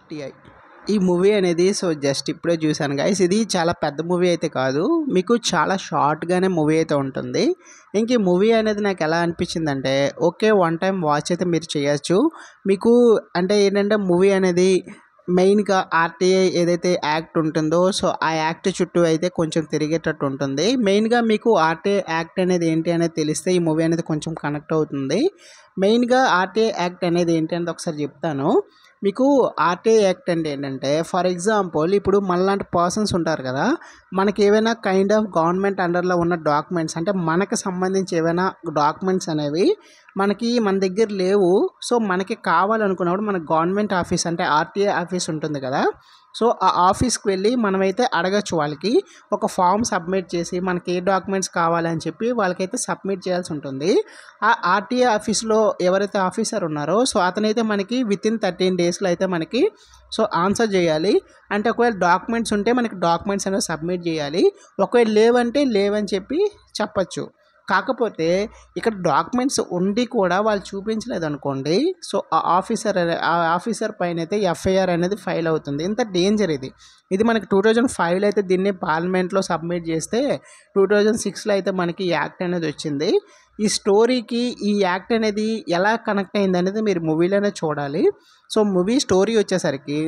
RTI ఈ movie అనేది so just ఇప్పుడే చూశాను గైస్ ఇది చాలా పెద్ద మూవీ అయితే కాదు మీకు చాలా షార్ట్గానే మూవీ అయితే ఉంటుంది ఇంక ఈ మూవీ అనేది నాకు ఎలా అనిపించిందంటే ఓకే వన్ టైం వాచ్ అయితే మీరు చేయొచ్చు మీకు అంటే ఏంటంటే మూవీ అనేది మెయిన్గా ఆర్టీఐ ఏదైతే యాక్ట్ ఉంటుందో సో ఆ యాక్ట్ చుట్టూ అయితే కొంచెం తిరిగేటట్టు ఉంటుంది మెయిన్గా మీకు ఆర్టీఐ యాక్ట్ అనేది ఏంటి అనేది తెలిస్తే ఈ మూవీ అనేది కొంచెం కనెక్ట్ అవుతుంది మెయిన్గా ఆర్టీఐ యాక్ట్ అనేది ఏంటి అనేది ఒకసారి చెప్తాను మీకు ఆర్టీఐ యాక్ట్ అంటే ఏంటంటే ఫర్ ఎగ్జాంపుల్ ఇప్పుడు మనలాంటి పర్సన్స్ ఉంటారు కదా మనకి ఏవైనా కైండ్ ఆఫ్ గవర్నమెంట్ అండర్లో ఉన్న డాక్యుమెంట్స్ అంటే మనకు సంబంధించి ఏవైనా డాక్యుమెంట్స్ అనేవి మనకి మన దగ్గర లేవు సో మనకి కావాలనుకున్నప్పుడు మన గవర్నమెంట్ ఆఫీస్ అంటే ఆర్టీఐ ఆఫీస్ ఉంటుంది కదా సో ఆ ఆఫీస్కి వెళ్ళి మనమైతే అడగచ్చు వాళ్ళకి ఒక ఫామ్ సబ్మిట్ చేసి మనకి ఏ డాక్యుమెంట్స్ కావాలని చెప్పి వాళ్ళకైతే సబ్మిట్ చేయాల్సి ఉంటుంది ఆ ఆర్టీఐ ఆఫీస్లో ఎవరైతే ఆఫీసర్ ఉన్నారో సో అతనైతే మనకి విత్ ఇన్ థర్టీన్ డేస్లో అయితే మనకి సో ఆన్సర్ చేయాలి అంటే ఒకవేళ డాక్యుమెంట్స్ ఉంటే మనకి డాక్యుమెంట్స్ అనేవి సబ్మిట్ చేయాలి ఒకవేళ లేవంటే లేవని చెప్పి చెప్పచ్చు కాకపోతే ఇక్కడ డాక్యుమెంట్స్ ఉండి కూడా వాళ్ళు చూపించలేదు అనుకోండి సో ఆ ఆఫీసర్ అనే- ఆ ఆఫీసర్ పైన అయితే ఎఫ్ఐఆర్ అనేది ఫైల్ అవుతుంది ఇంత డేంజర్ ఇది ఇది మనకి టూ థౌజండ్ ఫైవ్లో అయితే దీన్ని పార్లమెంట్లో సబ్మిట్ చేస్తే టూ థౌజండ్ సిక్స్లో అయితే మనకి ఈ యాక్ట్ అనేది వచ్చింది ఈ స్టోరీకి ఈ యాక్ట్ అనేది ఎలా కనెక్ట్ అయింది అనేది మీరు మూవీలోనే చూడాలి సో మూవీ స్టోరీ వచ్చేసరికి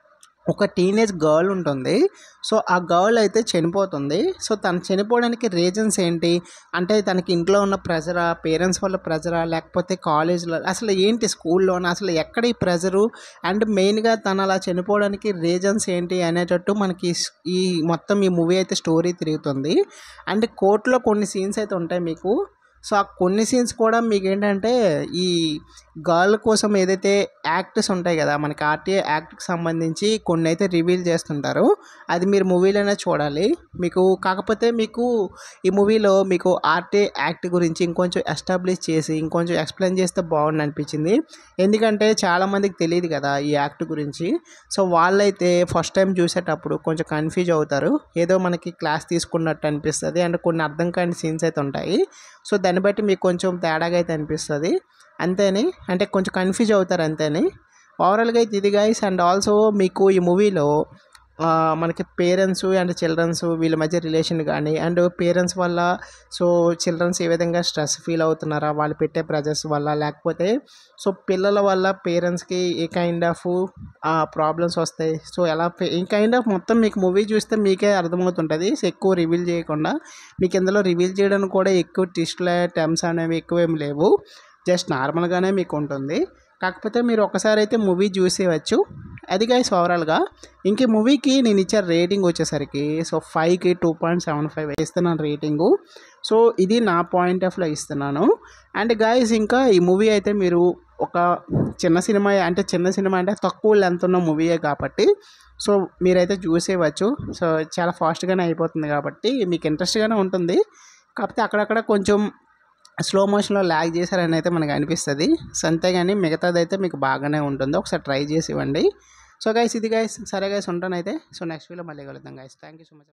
ఒక టీనేజ్ గర్ల్ ఉంటుంది సో ఆ గర్ల్ అయితే చనిపోతుంది సో తను చనిపోవడానికి రీజన్స్ ఏంటి అంటే తనకి ఇంట్లో ఉన్న ప్రెజరా పేరెంట్స్ వల్ల ప్రెజరా లేకపోతే కాలేజ్లో అసలు ఏంటి స్కూల్లోన అసలు ఎక్కడ ఈ ప్రెజరు అండ్ మెయిన్గా తను అలా చనిపోవడానికి రీజన్స్ ఏంటి అనేటట్టు మనకి స్- ఈ మొత్తం ఈ మూవీ అయితే స్టోరీ తిరుగుతుంది అండ్ కోర్టులో కొన్ని సీన్స్ అయితే ఉంటాయి మీకు సో ఆ కొన్ని సీన్స్ కూడా మీకు ఏంటంటే ఈ గర్ల్ కోసం ఏదైతే యాక్ట్స్ ఉంటాయి కదా మనకి ఆర్టీఐ యాక్ట్కి సంబంధించి కొన్ని అయితే రివీల్ చేస్తుంటారు అది మీరు మూవీలోనే చూడాలి మీకు కాకపోతే మీకు ఈ మూవీలో మీకు ఆర్టీఐ యాక్ట్ గురించి ఇంకొంచెం ఎస్టాబ్లిష్ చేసి ఇంకొంచెం ఎక్స్ప్లెయిన్ చేస్తే బాగుంది అనిపించింది ఎందుకంటే చాలామందికి తెలియదు కదా ఈ యాక్ట్ గురించి సో వాళ్ళైతే ఫస్ట్ టైం చూసేటప్పుడు కొంచెం కన్ఫ్యూజ్ అవుతారు ఏదో మనకి క్లాస్ తీసుకున్నట్టు అనిపిస్తుంది అండ్ కొన్ని అర్థం కాని సీన్స్ అయితే ఉంటాయి సో దాన్ని బట్టి మీకు కొంచెం తేడాగా అయితే అనిపిస్తుంది అంతేని అంటే కొంచెం కన్ఫ్యూజ్ అవుతారు అంతేని ఓవరాల్గా అయితే ఇది గైస్ అండ్ ఆల్సో మీకు ఈ మూవీలో మనకి పేరెంట్స్ అండ్ చిల్డ్రన్స్ వీళ్ళ మధ్య రిలేషన్ కానీ అండ్ పేరెంట్స్ వల్ల సో చిల్డ్రన్స్ ఏ విధంగా స్ట్రెస్ ఫీల్ అవుతున్నారా వాళ్ళు పెట్టే ప్రెజర్స్ వల్ల లేకపోతే సో పిల్లల వల్ల పేరెంట్స్కి ఏ కైండ్ ఆఫ్ ప్రాబ్లమ్స్ వస్తాయి సో ఎలా పే- ఈ కైండ్ ఆఫ్ మొత్తం మీకు మూవీ చూస్తే మీకే అర్థమవుతుంటుంది సో ఎక్కువ రివీల్ చేయకుండా మీకు ఇందులో రివీల్ చేయడానికి కూడా ఎక్కువ ట్విస్ట్లే టెమ్స్ అనేవి ఎక్కువ ఏమి లేవు జస్ట్ నార్మల్గానే మీకు ఉంటుంది కాకపోతే మీరు ఒకసారి అయితే మూవీ చూసేవచ్చు అది గైస్ ఓవరాల్గా ఇంక ఈ మూవీకి నేను ఇచ్చే రేటింగ్ వచ్చేసరికి సో ఫైవ్కి టూ పాయింట్ సెవెన్ ఫైవ్ ఇస్తున్నాను రేటింగు సో ఇది నా పాయింట్ ఆఫ్లో ఇస్తున్నాను అండ్ గాయస్ ఇంకా ఈ మూవీ అయితే మీరు ఒక చిన్న సినిమా అంటే చిన్న సినిమా అంటే తక్కువ లెంత్ ఉన్న మూవీయే కాబట్టి సో మీరైతే చూసేవచ్చు సో చాలా ఫాస్ట్గానే అయిపోతుంది కాబట్టి మీకు ఇంట్రెస్ట్గానే ఉంటుంది కాకపోతే అక్కడక్కడ కొంచెం స్లో మోషన్లో ల్యాగ్ చేశారని అయితే మనకు అనిపిస్తుంది సో అంతేగాని మిగతాది అయితే మీకు బాగానే ఉంటుంది ఒకసారి ట్రై చేసి ఇవ్వండి సో గైస్ ఇది గైస్ సరే గైస్ ఉంటానైతే సో నెక్స్ట్ వీడియో మళ్ళీ కలుద్దాం guys thank you so much